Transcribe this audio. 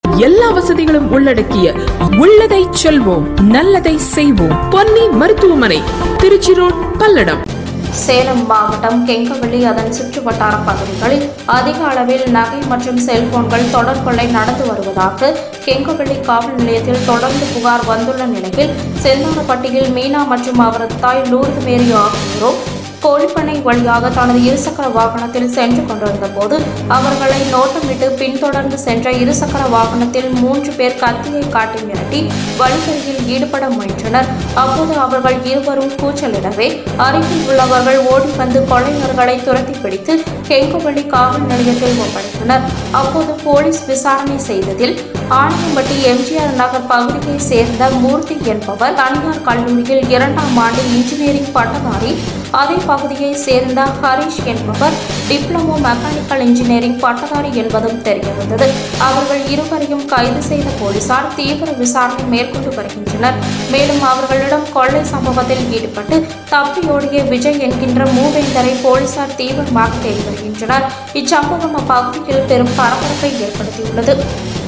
எல்லா வசதிகளும் உள்ளடக்கிய உள்ளதை செல்வோம் நல்லதை செய்வோம் பொன்னி மருத்துவமனை திருச்சி ரோட் பல்லடம் சேலம் மாவட்டம் கெங்கவள்ளி அதன் சுற்றுவட்டார பகுதிகளில் அதிக அளவில் நகை மற்றும் செல்போன்கள் தொடர் கொள்ளை நடந்து வருவதாக கெங்கவள்ளி காவல் நிலையத்தில் தொடர்ந்து புகார் வந்துள்ள நிலையில் செந்தாரப்பட்டியில் மீனா மற்றும் அவரது தாய் லூர்து மேரி ஆகியோரும் கோழிப்பண்ணை வழியாக தனது இருசக்கர வாகனத்தில் சென்று கொண்டிருந்த போது அவர்களை நோட்டமிட்டு பின்தொடர்ந்து சென்ற இருசக்கர வாகனத்தில் மூன்று பேர் கத்தியை காட்டி மிரட்டி வழிப்பறியில் ஈடுபட முயன்றனர் அப்போது அவர்கள் இருவரும் கூச்சலிடவே அருகில் உள்ளவர்கள் ஓடி வந்து கொள்ளையர்களை துரத்தி பிடித்து கெங்குவள்ளி காவல் நிலையத்தில் ஒப்படைத்தனர் அப்போது போலீஸ் விசாரணை செய்ததில் ஆணையம்பட்டி எம்ஜிஆர் நகர் பகுதியை சேர்ந்த மூர்த்தி என்பவர் தனியார் கல்லூரியில் இரண்டாம் ஆண்டு இன்ஜினியரிங் பட்டதாரி அதே பகுதியை சேர்ந்த ஹரிஷ் என்பவர் டிப்ளமோ மெக்கானிக்கல் இன்ஜினியரிங் பட்டதாரி என்பதும் தெரியவந்தது அவர்கள் இருவரையும் கைது செய்த போலீசார் தீவிர விசாரணை மேற்கொண்டு வருகின்றனர் மேலும் அவர்களிடம் கொள்ளை சம்பவத்தில் ஈடுபட்டு தப்பியோடிய விஜய் என்கின்ற மூவேந்தரை போலீசார் தீவிரமாக தேடி வருகின்றனர் இச்சம்பவம் அப்பகுதியில் பெரும் பரபரப்பை ஏற்படுத்தியுள்ளது